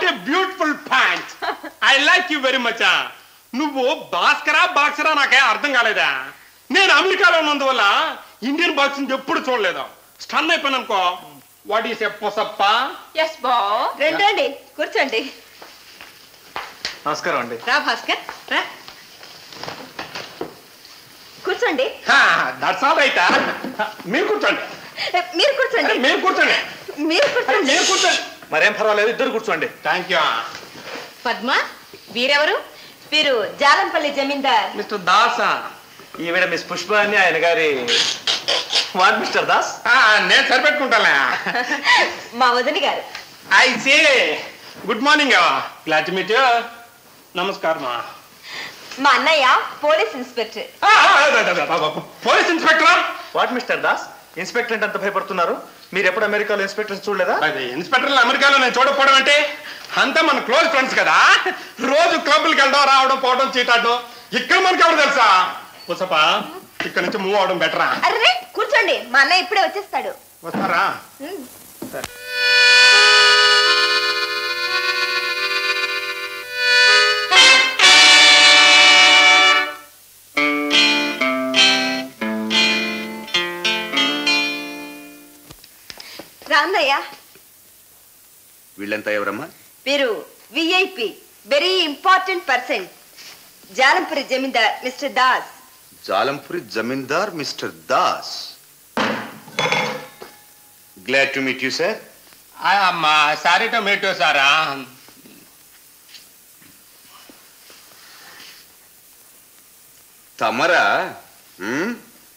What a beautiful pant I like you very much నువ్వు భాస్కరా బాక్సరా నాకే అర్థం కాలేదా నేను అమెరికాలో ఉన్నందువల్ల ఇండియన్ బాక్సింగ్ ఎప్పుడు చూడలేదు స్టన్ అయిపోయాను అనుకో వాట్ ఈస్ ఎప్పసప్ప ఎస్ బా రండి కూర్చోండి నమస్కారం అండి రా భాస్కర్ రా కూర్చోండి దట్స్ ఆల్ రైట్ మీరు కూర్చోండి మీరు కూర్చోండి మీరు కూర్చోండి మీరు కూర్చోండి మీరు కూర్చోండి మరేం పర్వాలేదు ఇద్దరు కూర్చోండి థ్యాంక్ యూ పద్మ వీరెవరు వీరు జాలంపల్లి జమీందార్ మిస్టర్ దాసా ఈవిడ మిస్ పుష్ప అని ఆయన గారి వాట్ మిస్టర్ దాస్ నేను సరిపెట్టుకుంటానే మా వదిన గారు I say good morning glad to meet you నమస్కారం మా అన్నయ్య police inspector police inspector what mister Das inspector అంటే అంత భయపడుతున్నారు మీరు ఎప్పుడు అమెరికాలో ఇన్స్పెక్టర్ చూడలేదా ఇన్స్పెక్టర్ అమెరికాలో నేను చూడకపోవడం అంటే అంతా మన క్లోజ్ ఫ్రెండ్స్ కదా రోజు క్లబ్లకు వెళ్ళడం రావడం పోవడం చీటాడడం ఇక్కడ మనకి ఎవరు తెలుసా పుసపా ఇక్కడ నుంచి మూవ్ అవడం బెటరా అరే కూర్చోండి మా అన్నయ్య ఇప్పుడే వచ్చేస్తాడు వస్తారా ఉమ్. రా అన్నయ్య వీళ్ళంతా ఎవరమ్మా వీరు VIP very important person Jalampuri zamindar mister Das Jalampuri zamindar mister Das glad to meet you sir అమ్మా సారీ టు మీట్ సారా తమరా హ్మ్?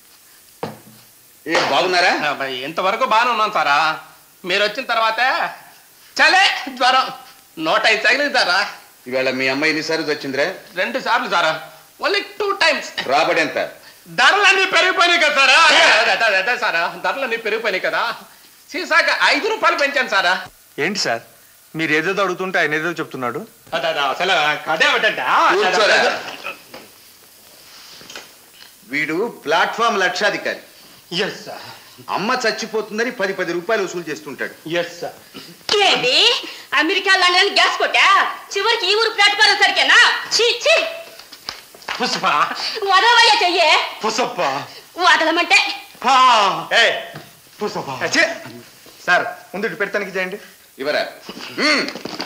ఏ బాగున్నారా ఇంతవరకు బాగానే ఉన్నాను సారా మీరు వచ్చిన తర్వాత చలే జ్వరం నూట ఐదు తగిలింది సారా ఇవాళ మీ అమ్మాయి ఎన్నిసార్లు వచ్చిందిరా రెండు సార్లు సారా ఓన్లీ టూ టైమ్స్ రాబడి ఎంత ధరలన్నీ పెరిగిపోయినాయి కదా సారా అదే, అదే, అదే సారా ధరలన్నీ పెరిగిపోయినాయి కదా సీసాక ఐదు రూపాయలు పెంచాను సారా ఏంటి సార్ మీరు ఏదేదో అడుగుతుంటే ఆయన ఏదో చెప్తున్నాడు అదే, అదే, అసలు కదే ఏమిటంటే కూర్చోరా. వీడు ప్లాట్ఫామ్ లక్షాధికారి ఎస్ సార్ అమ్మ చచ్చిపోతుందని పది పది రూపాయలు వసూలు చేస్తుంటాడు ఎస్ సార్ ఏంటి అమెరికా లండన్ గ్యాస్ కొట్టా చివరికి ఈ ఊరు ప్లాట్ఫారం సరికేనా చీ చీ పుష్ప వదవయ్య చెయ్యే పుష్ప వదలమంటే ఏ పుష్ప ఛీ! సార్ ముందు ఇటు పెడతానికి చేయండి ఇవరా హ్మ్.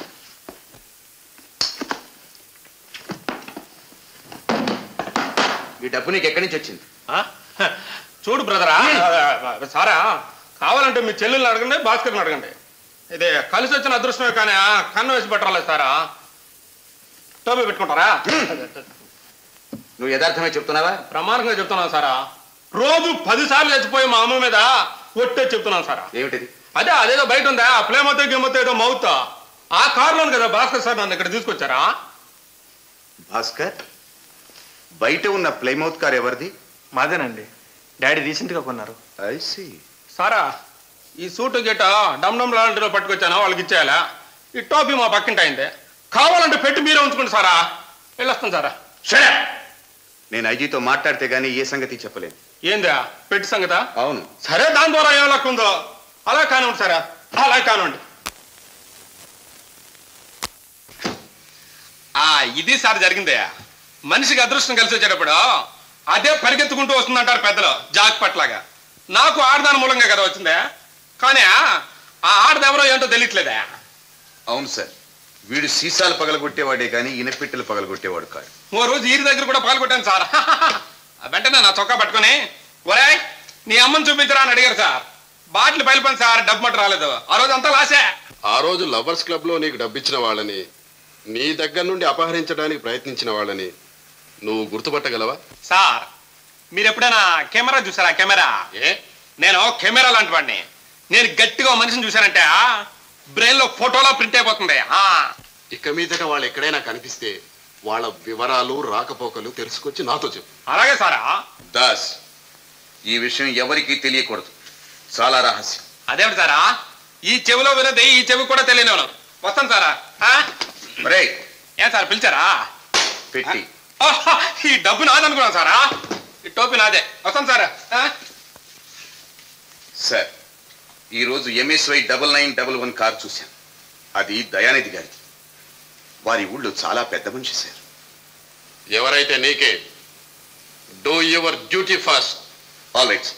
ఈ డబ్బు నీకు ఎక్కడి నుంచి వచ్చింది ఆ? చూడు బ్రదరా సారా కావాలంటే మీ చెల్లెల్ని అడగండి భాస్కర్ని అడగండి ఇది కలిసి వచ్చిన అదృష్టమే కానీ ఆ, కన్ను వేసి పెట్టరాలేదు సారా టోపీ పెట్టుకుంటారా నువ్వు యథార్థమే చెప్తున్నావా ప్రమాణంగా చెప్తున్నాను సారా రోజు పది సార్లు చచ్చిపోయి మా అమ్మ మీద ఒట్టే చెప్తున్నాను సారా ఏమిటిది అదే అదేదో బయట ఉందా ఆ ప్లేమతో గేమతో ఏదో మౌత్ ఆ కారులోను కదా భాస్కర్ సార్ నన్ను ఇక్కడ తీసుకొచ్చారా భాస్కర్ బయట ఉన్న ప్లైమౌత్ కార్ ఎవరిది మాదేనండి డాడీ రీసెంట్ గా కొన్నారు ఐ సి సారా ఈ సూటు గిట్ట డమ్ డమ్ లాంటిలో పట్టుకొచ్చాను వాళ్ళకి ఇచ్చేయాలా ఈ టోపీ మా పక్కింటి అయింది కావాలంటే పెట్టి మీరే ఉంచుకోండి సారా వెళ్ళొస్తాను సారా సరే నేను ఐజీతో మాట్లాడితే గానీ ఏ సంగతి చెప్పలేను ఏందా పెట్టి సంగత అవును సరే దాని ద్వారా ఏం లెక్క ఉందో అలా కానివ్వండి సారా అలా కానివ్వండి ఆ ఇది సార్ జరిగిందే మనిషికి అదృష్టం కలిసి వచ్చేటప్పుడు అదే పరిగెత్తుకుంటూ వస్తుందంటారు పెద్దలు జాక్ పట్లాగా నాకు ఆడదాని మూలంగా కదా వచ్చిందే కానీ ఆ ఆడదెవరో ఏంటో తెలియట్లేదే అవును సార్ వీడు సీసాలు పగలగొట్టేవాడే కానీ ఇనపెట్టెలు పగలగొట్టేవాడు కాదు ఓ రోజు ఈరి దగ్గర కూడా పాల్గొట్టాను సార్ వెంటనే నా చొక్కా పట్టుకొని ఒరే నీ అమ్మని చూపించరా అని అడిగారు సార్ బాటిల్ బయలుపని సార్ డబ్బు మట్టు రాలేదు ఆ రోజు అంతా లాసే ఆ రోజు లవర్స్ క్లబ్ లో నీకు డబ్బిచ్చిన వాళ్ళని నీ దగ్గర నుండి అపహరించడానికి ప్రయత్నించిన వాళ్ళని నువ్వు గుర్తుపట్టగలవా సార్ మీరు ఎప్పుడైనా కెమెరా చూసారా కెమెరా ఏ నేను కెమెరా లాంటి వాడిని నేను గట్టిగా ఓ మనిషిని చూశానంటే బ్రెయిన్ లో ఫోటోలా ప్రింట్ అయిపోతుంది ఆ ఇక మీదట వాళ్ళు ఎక్కడైనా కనిపిస్తే వాళ్ళ వివరాలు రాకపోకలు తెలుసుకొచ్చి నాతో చెప్పు అలాగే సారా దాస్ ఈ విషయం ఎవరికీ తెలియకూడదు చాలా రహస్యం అదేమిటి సారా ఈ చెవిలో వినది ఈ చెవి కూడా తెలియనివ్వను వస్తాను సారా ఆ? రే ఏం సార్ పిలిచారా పెట్టి ఆహా, ఈ డబ్బు నాదనుకున్నాను సారా ఈ టోపీ నాదే వస్తాను సార్ ఆ? సార్ ఈరోజు MSY double nine double one car చూశాను అది దయానిధి గారి వారి ఊళ్ళో చాలా పెద్ద మనిషి సార్ ఎవరైతే నీకే do your duty first all right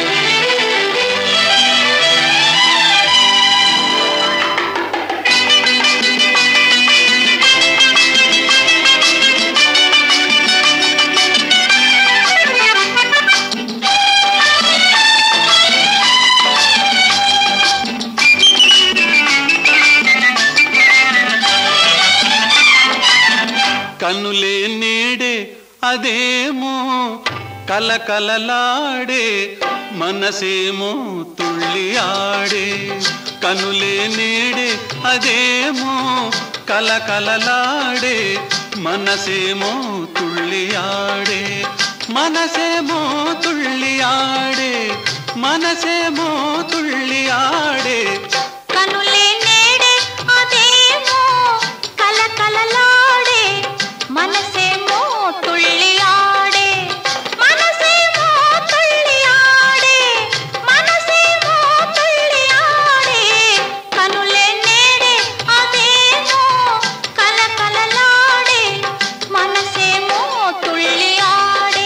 కన్నులే నేడే అదేమో కలకలలాడే మనసేమో తుళ్ళి ఆడే కనులే నేడే అదేమో కలకలలాడే మనసేమో తుళ్ళి ఆడే మనసేమో తుళ్ళి ఆడే మనసేమో తుళ్ళి ఆడే కనులే నేడే అదేమో కలకలలాడే మనసేమో తుళ్ళి ఆడే మనసేమో తుళ్ళి ఆడే మనసేమో తుళ్ళి ఆడే కనులే నేడే అదేమో కలకలలాడే మనసేమో తుళ్ళి ఆడే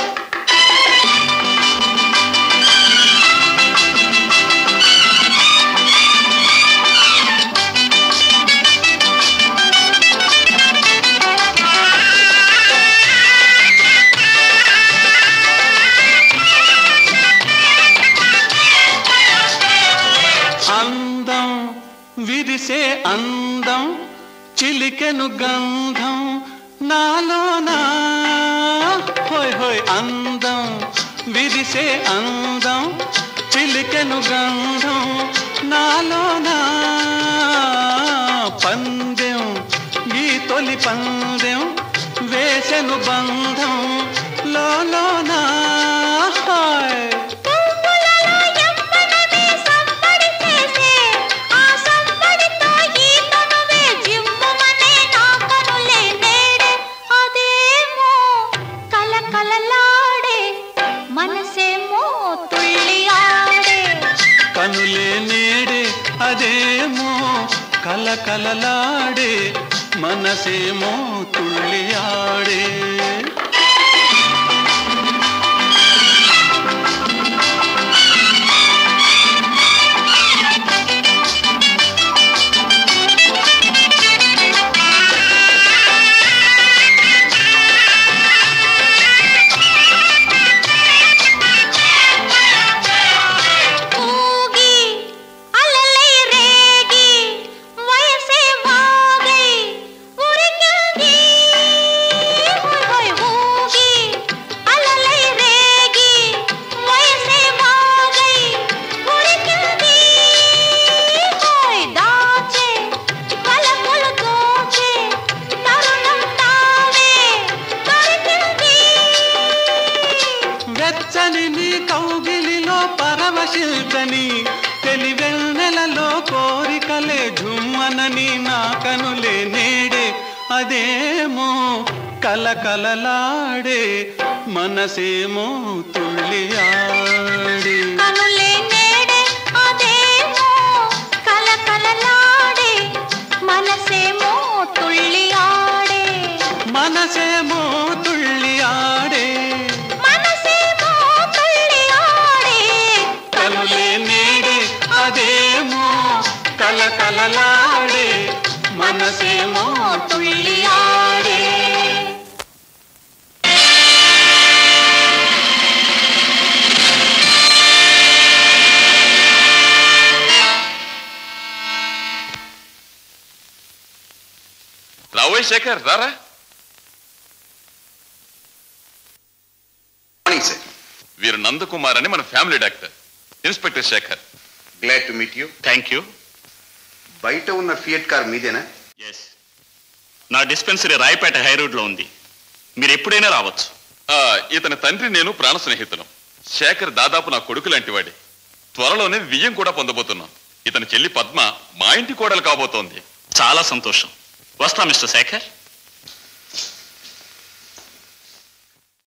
అందం విరిసే అందం చిలికెను గంధం నాలోనా హోయ్ హోయ్ అందం విరిసే అందం చిలికెను గంధం నాలోనా పందెం ఈ తొలి పందెం వేసెను బంధం లోలోనా హాయ్ పువ్వులలో యవ్వనమే సంబడి చేసే, ఆ సంబడితో ఈ తనువే జివ్వుమనే నా కనులే నేడే. అదేమో కలకలలాడే, మనసేమో తుళ్ళి ఆడే కనులే నేడే అదేమో కలకలలాడే మనసేమో తుళ్ళి ఆడే ఊగి అలలై రేగి వయసే వాగై ఉరికింది హోయ్ హోయ్ ఊగి అలలై రేగి వయసే వాగై ఉరికింది హోయ్ దాచే కలపులు దోచే తరుణం తావే దొరికింది వెచ్చని నీ కౌగిలిలో పరవశిల్చని తెలివెన్నెలలో కోరికలే ఝుమ్మనని నా కనులే నేడే అదేమో కలకలలాడే మనసేమో తుళ్ళి ఆడే కనులే నేడే అదేమో కలకలలాడే మనసేమో తుళ్ళి ఆడే మనసేమో తుళ్ళి ఆడే మనసేమో తుళ్ళి ఆడే కనులే నేడే అదేమో కలకలలాడే మనసేమో తుళ్ళి ఆడే రావోయ్ శేఖర్ రారా మార్నింగ్ సార్ వీరు నందకుమార్ అని మన family doctor inspector Sekhar glad to meet you thank you బయట ఉన్న ఫియట్ కార్ మీదేనా ఎస్ నా డిస్పెన్సరీ రాయపేట హై రోడ్లో ఉంది మీరు ఎప్పుడైనా రావచ్చు ఇతని తండ్రి నేను ప్రాణ స్నేహితులం శేఖర్ దాదాపు నా కొడుకు లాంటి వాడే త్వరలోనే వియ్యం కూడా పొందబోతున్నాం ఇతని చెల్లి పద్మ మా ఇంటి కోడలు కాబోతోంది చాలా సంతోషం వస్తా మిస్టర్ శేఖర్